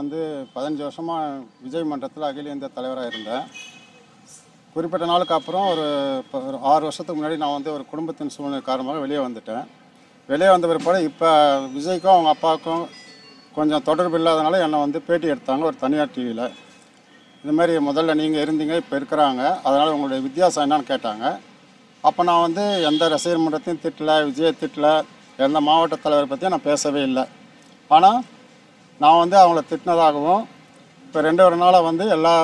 வந்து பதினஞ்சு வருஷமாக விஜய் மன்றத்தில் அகில இந்திய தலைவராக இருந்தேன் குறிப்பிட்ட நாளுக்கு அப்புறம் ஒரு இப்போ ஒரு ஆறு வருஷத்துக்கு முன்னாடி நான் வந்து ஒரு குடும்பத்தின் சூழ்நிலை காரணமாக வெளியே வந்துட்டேன் வெளியே வந்த பிற்பாடு இப்போ விஜய்க்கும் அவங்க அப்பாவுக்கும் கொஞ்சம் தொடர்பு இல்லாதனால என்னை வந்து பேட்டி எடுத்தாங்க ஒரு தனியார் டிவியில் இந்த மாதிரி முதல்ல நீங்கள் இருந்தீங்க இப்போ இருக்கிறாங்க அதனால் உங்களுடைய வித்தியாசம் என்னன்னு கேட்டாங்க அப்போ நான் வந்து எந்த ரசிகர் மன்றத்தையும் திட்டல விஜயை திட்டல எந்த மாவட்ட தலைவரை பற்றியும் நான் பேசவே இல்லை ஆனால் நான் வந்து அவங்கள திட்டினதாகவும் இப்போ ரெண்டு ஒரு நாளாக வந்து எல்லா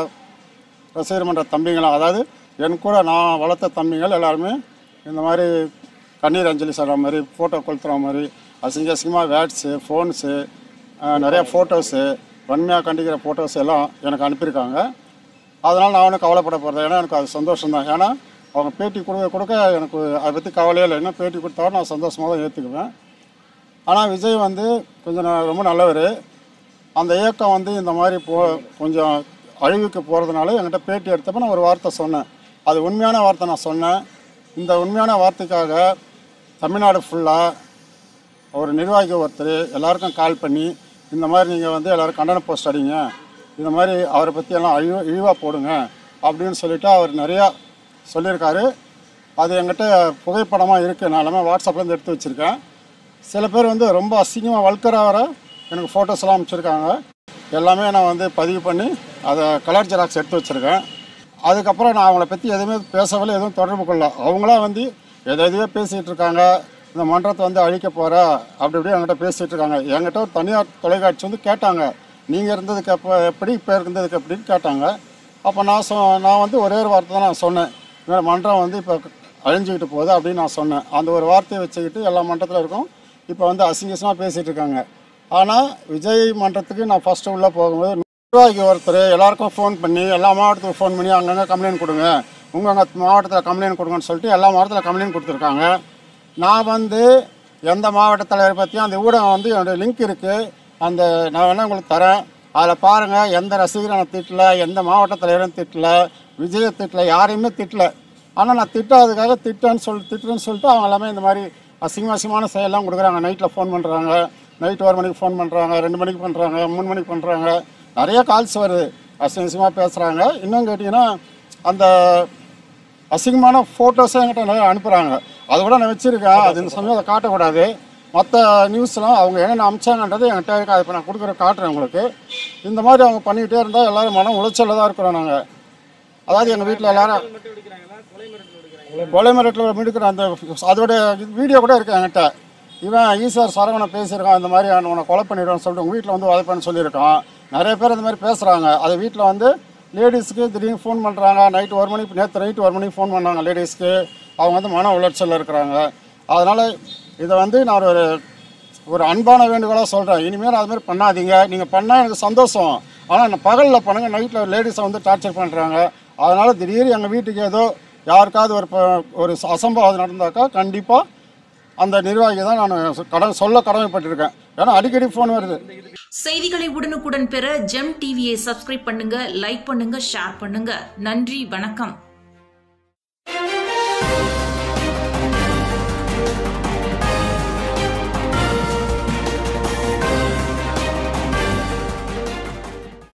ரசிகர் மன்ற தம்பிங்களும் அதாவது என் கூட நான் வளர்த்த தம்பிகள் எல்லாருமே இந்த மாதிரி கண்ணீர் அஞ்சலி சொல்கிற மாதிரி ஃபோட்டோ கொளுத்துற மாதிரி அசிங்க அசிங்கமாக வேட்ஸு ஃபோன்ஸு நிறைய ஃபோட்டோஸு வன்மையாக கண்டிக்கிற ஃபோட்டோஸ் எல்லாம் எனக்கு அனுப்பியிருக்காங்க அதனால் நான் ஒன்றும் கவலைப்பட போகிறது ஏன்னா எனக்கு அது சந்தோஷம் தான் ஏன்னா அவங்க பேட்டி கொடுக்க கொடுக்க எனக்கு அதை பற்றி கவலையே இல்லை என்ன பேட்டி கொடுத்தாலும் நான் சந்தோஷமாக தான் ஏற்றுக்குவேன் ஆனால் விஜய் வந்து கொஞ்சம் ந- ரொம்ப நல்லவர் அந்த இயக்கம் வந்து இந்த மாதிரி போ கொஞ்சம் அழிவுக்கு போகிறதுனால என்கிட்ட பேட்டி எடுத்தப்ப நான் ஒரு வார்த்தை சொன்னேன் அது உண்மையான வார்த்தை நான் சொன்னேன் இந்த உண்மையான வார்த்தைக்காக தமிழ்நாடு ஃபுல்லாக ஒரு நிர்வாகி ஒருத்தர் எல்லாருக்கும் கால் பண்ணி இந்த மாதிரி நீங்கள் வந்து எல்லோரும் கண்டன போஸ்ட் அடிங்க இந்த மாதிரி அவரை பற்றி எல்லாம் அழிவு இழிவாக போடுங்க அப்படின்னு சொல்லிட்டு அவர் நிறையா சொல்லியிருக்காரு அது என்கிட்ட புகைப்படமாக இருக்குது நான் எல்லாமே வாட்ஸ்அப்லேருந்து எடுத்து வச்சுருக்கேன் சில பேர் வந்து ரொம்ப அசிங்கமாக வல்கராக வர எனக்கு ஃபோட்டோஸ்லாம் அனுப்பிச்சிருக்காங்க எல்லாமே நான் வந்து பதிவு பண்ணி அதை கலர் ஜெராக்ஸ் எடுத்து வச்சுருக்கேன் அதுக்கப்புறம் நான் அவங்கள பற்றி எதுவுமே பேசவில்லை எதுவும் தொடர்பு கொள்ள அவங்களா வந்து எதை எதையோ பேசிகிட்டு இருக்காங்க இந்த மன்றத்தை வந்து அழிக்க போகிற அப்படி இப்படி என்கிட்ட பேசிகிட்டு இருக்காங்க என்கிட்ட ஒரு தனியார் தொலைக்காட்சி வந்து கேட்டாங்க நீங்கள் இருந்ததுக்கு எப்போ எப்படி இப்போ இருந்ததுக்கு எப்படின்னு கேட்டாங்க அப்போ நான் சொ நான் வந்து ஒரே ஒரு வார்த்தை தான் நான் சொன்னேன் இந்த மாதிரி மன்றம் வந்து இப்போ அழிஞ்சிக்கிட்டு போகுது அப்படின்னு நான் சொன்னேன் அந்த ஒரு வார்த்தையை வச்சுக்கிட்டு எல்லா மன்றத்தில் இருக்கும் இப்போ வந்து அசிங்கசமாக பேசிகிட்டு இருக்காங்க ஆனால் விஜய் மன்றத்துக்கு நான் ஃபஸ்ட்டு உள்ளே போகும்போது நிர்வாகி ஒருத்தர் எல்லாருக்கும் ஃபோன் பண்ணி எல்லா மாவட்டத்துக்கும் ஃபோன் பண்ணி அங்கங்கே கம்ப்ளைண்ட் கொடுங்க உங்கள் மாவட்டத்தில் கம்ப்ளைண்ட் கொடுங்கன்னு சொல்லிட்டு எல்லா மாவட்டத்தில் கம்ப்ளைண்ட் கொடுத்துருக்காங்க நான் வந்து எந்த மாவட்ட தலைவரை பற்றியும் அந்த ஊடகம் வந்து என்னுடைய லிங்க் இருக்குது அந்த நான் வேணால் உங்களுக்கு தரேன் அதில் பாருங்கள் எந்த ரசிகரை நான் திட்டல எந்த மாவட்ட தலைவரும் திட்டல விஜயை திட்டல யாரையுமே திட்டல ஆனால் நான் திட்டாததுக்காக திட்டேன்னு சொல்லி திட்டுறேன்னு சொல்லிட்டு அவங்க எல்லாமே இந்த மாதிரி அசிங்க அசிங்கமான செயலாம் கொடுக்குறாங்க நைட்டில் ஃபோன் பண்ணுறாங்க நைட் ஒரு மணிக்கு ஃபோன் பண்ணுறாங்க ரெண்டு மணிக்கு பண்ணுறாங்க மூணு மணிக்கு பண்ணுறாங்க நிறைய கால்ஸ் வருது அசிங்க அசிங்கமாக பேசுகிறாங்க இன்னும் கேட்டிங்கன்னா அந்த அசிங்கமான ஃபோட்டோஸை என்கிட்ட நிறைய அனுப்புகிறாங்க அது கூட நான் வச்சுருக்கேன் அது இந்த சமயம் அதை காட்டக்கூடாது மற்ற நியூஸ்லாம் அவங்க என்னென்ன அமிச்சாங்கன்றது என்கிட்ட இருக்கு அதை இப்போ நான் கொடுக்குற காட்டுறேன் உங்களுக்கு இந்த மாதிரி அவங்க பண்ணிக்கிட்டே இருந்தால் எல்லோரும் மனம் உளைச்சலில் தான் இருக்கிறோம் நாங்கள் அதாவது எங்கள் வீட்டில் எல்லாரும் கொலை மிரட்டில் மிடுக்கிற அந்த அதோட வீடியோ கூட இருக்கு என்கிட்ட இவன் ஈஸ்வர் சரவணன் பேசியிருக்கான் இந்த மாதிரி அவனை கொலை பண்ணிடுவான்னு சொல்லிட்டு உங்கள் வீட்டில் வந்து உதைப்பேன்னு சொல்லியிருக்கான் நிறைய பேர் இந்த மாதிரி பேசுகிறாங்க அது வீட்டில் வந்து லேடிஸ்க்கு திடீர்னு ஃபோன் பண்ணுறாங்க நைட்டு ஒரு மணிக்கு நேற்று நைட்டு ஒரு மணிக்கு ஃபோன் பண்ணாங்க லேடிஸ்க்கு அவங்க வந்து மன உளைச்சலில் இருக்கிறாங்க அதனால் இதை வந்து நான் ஒரு ஒரு அன்பான வேண்டுகோளாக சொல்கிறேன் இனிமேல் அது மாதிரி பண்ணாதீங்க நீங்கள் பண்ணால் எனக்கு சந்தோஷம் ஆனால் பகலில் பண்ணுங்கள் நைட்டில் லேடிஸை வந்து டார்ச்சர் பண்ணுறாங்க அதனால் திடீர்னு எங்கள் வீட்டுக்கு ஏதோ யாருக்காவது ஒரு ப- ஒரு அசம்பாவிதம் நடந்தாக்கா கண்டிப்பாக அந்த நிர்வாகி தான் நான் கடன் சொல்ல கடமைப்பட்டிருக்கேன் ஏன்னா அடிக்கடி ஃபோன் வருது செய்திகளை உடனுக்குடன் பெற ஜெம் டிவியை சப்ஸ்கிரைப் பண்ணுங்க லைக் பண்ணுங்க ஷேர் பண்ணுங்க நன்றி வணக்கம்